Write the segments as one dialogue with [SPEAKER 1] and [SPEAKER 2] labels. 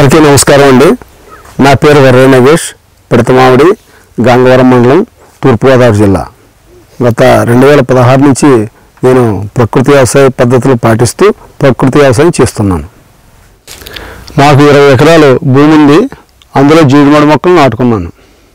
[SPEAKER 1] అందరికీ నమస్కారం అండి నా పేరు వర్రే నగేష్ పిడతమామిడి గంగవరం మండలం తూర్పుగోదావరి జిల్లా గత రెండు వేల పదహారు నుంచి నేను ప్రకృతి వ్యవసాయ పద్ధతులు పాటిస్తూ ప్రకృతి వ్యవసాయం చేస్తున్నాను నాకు ఇరవై ఎకరాలు భూమి ఉంది అందులో జీడిమడి మొక్కలు నాటుకున్నాను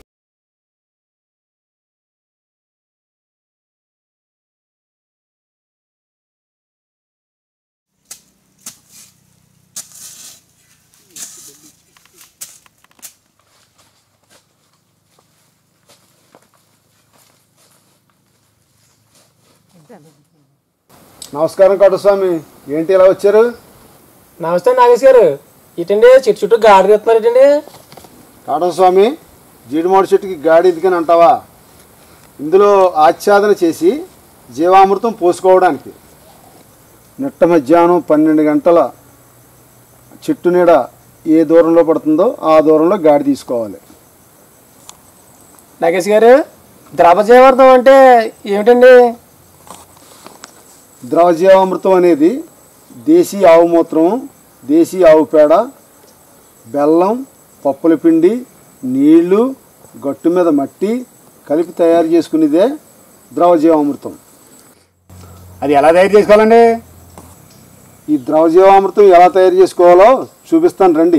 [SPEAKER 1] నమస్కారం కటస్వామి ఏంటి ఇలా వచ్చారు
[SPEAKER 2] నమస్తే నాగేష్ గారు ఇటండి చెట్టు చుట్టూ గాడి తెస్తున్నారు ఇటండి
[SPEAKER 1] కాటస్వామి జీడిమాడి చెట్టుకి గాడి ఎందుకని అంటావా ఇందులో ఆచ్ఛాదన చేసి జీవామృతం పోసుకోవడానికి నిట్ట మధ్యాహ్నం పన్నెండు గంటల చెట్టు నీడ ఏ దూరంలో పడుతుందో ఆ దూరంలో గాడి తీసుకోవాలి
[SPEAKER 2] నాగేష్ గారు ద్రవజీవార్థం అంటే ఏమిటండి
[SPEAKER 1] ద్రవజీవామృతం అనేది దేశీ ఆవు మూత్రం దేశీ ఆవు పేడ బెల్లం పప్పుల పిండి నీళ్లు గట్టు మీద మట్టి కలిపి తయారు చేసుకునేదే ద్రవజీవామృతం
[SPEAKER 3] అది ఎలా తయారు చేసుకోవాలండి
[SPEAKER 1] ఈ ద్రవజీవామృతం ఎలా తయారు చేసుకోవాలో చూపిస్తాను రండి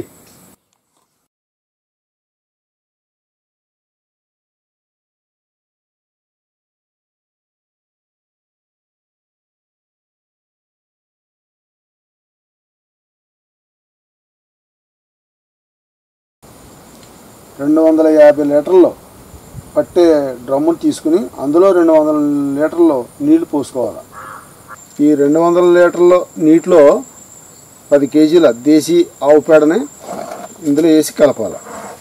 [SPEAKER 1] రెండు వందల యాభై లీటర్లు పట్టే డ్రమ్మును తీసుకుని అందులో రెండు వందల లీటర్లు నీళ్లు పోసుకోవాలి ఈ రెండు వందల లీటర్ల నీటిలో పది కేజీల దేశీ ఆవు పేడని ఇందులో వేసి కలపాలి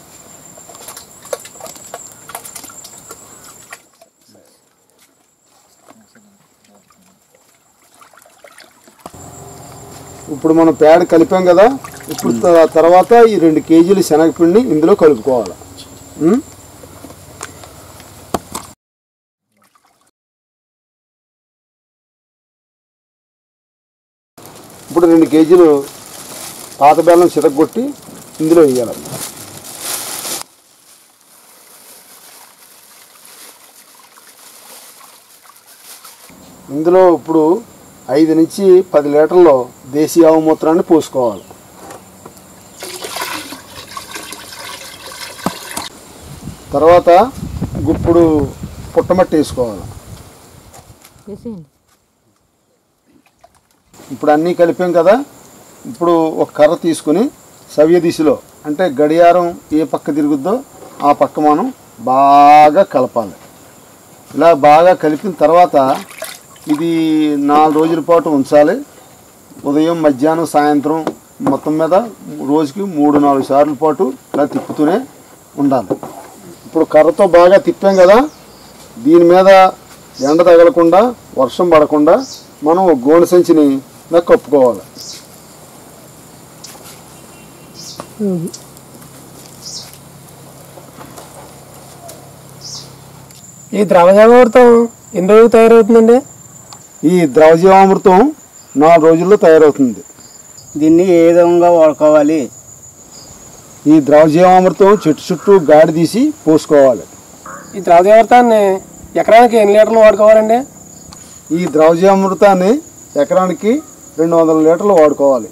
[SPEAKER 1] ఇప్పుడు మనం పేడ కలిపాం కదా ఇప్పుడు త- తర్వాత ఈ రెండు కేజీలు శనగపిండి ఇందులో కలుపుకోవాలి ఉం? ఇప్పుడు రెండు కేజీలు పాత బెల్లం చితగొట్టి ఇందులో వేయాలి ఇందులో ఇప్పుడు ఐదు నుంచి పది లీటర్లు దేశీ ఆవు మూత్రాన్ని పోసుకోవాలి తర్వాత గుప్పుడు పుట్టమట్టి వేసుకోవాలి
[SPEAKER 4] వేసేయండి
[SPEAKER 1] ఇప్పుడు అన్నీ కలిపాం కదా ఇప్పుడు ఒక కర్ర తీసుకుని సవ్య దిశలో అంటే గడియారం ఏ పక్క తిరుగుద్దో ఆ పక్క మనం బాగా కలపాలి ఇలా బాగా కలిపిన తర్వాత ఇది నాలుగు రోజుల పాటు ఉంచాలి ఉదయం మధ్యాహ్నం సాయంత్రం మొత్తం మీద రోజుకి మూడు నాలుగు సార్ల పాటు ఇలా తిప్పుతూనే ఉండాలి ఇప్పుడు కర్రతో బాగా తిప్పాం కదా దీని మీద ఎండ తగలకుండా వర్షం పడకుండా మనం ఒక గోనె సంచిని ఇలా కప్పుకోవాలి
[SPEAKER 2] ఈ ద్రవజీవామృతం ఎన్ని రోజులు తయారవుతుందండి
[SPEAKER 1] ఈ ద్రవజీవామృతం నాలుగు రోజుల్లో తయారవుతుంది
[SPEAKER 3] దీన్ని ఏ విధంగా వాడుకోవాలి
[SPEAKER 1] ఈ ద్రవజీవామృతం చెట్టు చుట్టూ గాడి తీసి పోసుకోవాలి
[SPEAKER 2] ఈ ద్రవజీవామృతాన్ని ఎకరానికి ఎన్ని లీటర్లు వాడుకోవాలండి
[SPEAKER 1] ఈ ద్రవజీవామృతాన్ని ఎకరానికి రెండు వందల లీటర్లు వాడుకోవాలి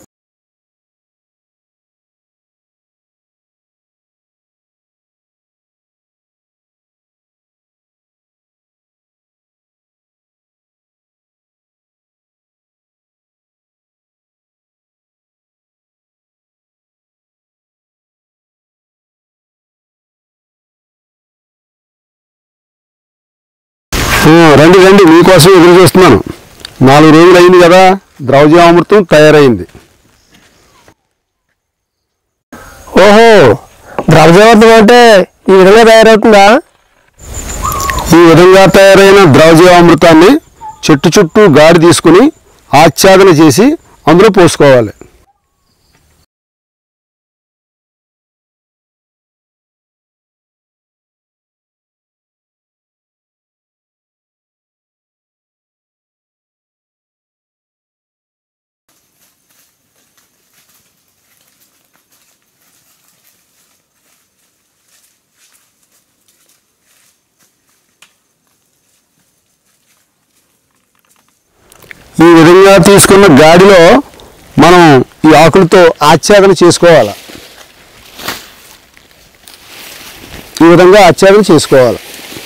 [SPEAKER 1] రండి రండి మీకోసం ఎదురు చూస్తున్నాను నాలుగు రోజులు అయింది కదా ద్రవజీవామృతం తయారైంది
[SPEAKER 2] ఓహో ద్రవజీవామృతం అంటే ఈ విధంగా తయారవుతుందా
[SPEAKER 1] ఈ విధంగా తయారైన ద్రవజీవామృతాన్ని చెట్టు చుట్టూ గాడి తీసుకుని ఆచ్ఛాదన చేసి అందులో పోసుకోవాలి విధంగా తీసుకున్న గాడిలో మనం ఈ ఆకులతో ఆచ్ఛాదన చేసుకోవాలి ఈ విధంగా ఆచ్ఛాదన చేసుకోవాలి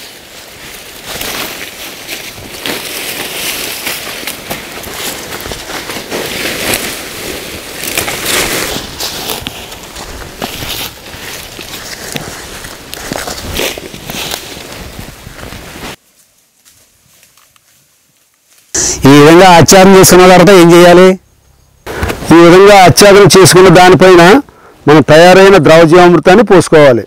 [SPEAKER 1] ఈ విధంగా ఆచ్ఛాదన చేసుకున్న తర్వాత ఏం చేయాలి ఈ విధంగా ఆచ్ఛాదన చేసుకున్న దానిపైన మనం తయారైన ద్రవజీవామృతాన్ని పోసుకోవాలి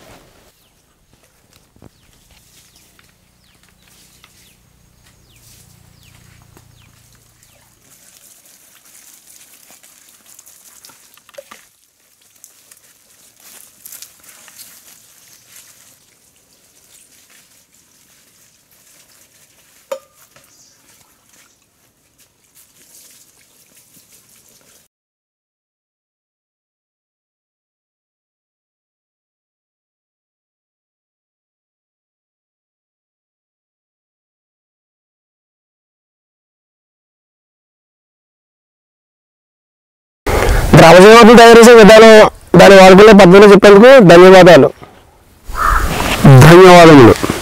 [SPEAKER 5] ద్రవజీవాలు తయారు చేసే విధానం దాని వాడుకునే పద్ధతిలో చెప్పేందుకు ధన్యవాదాలు
[SPEAKER 1] ధన్యవాదములు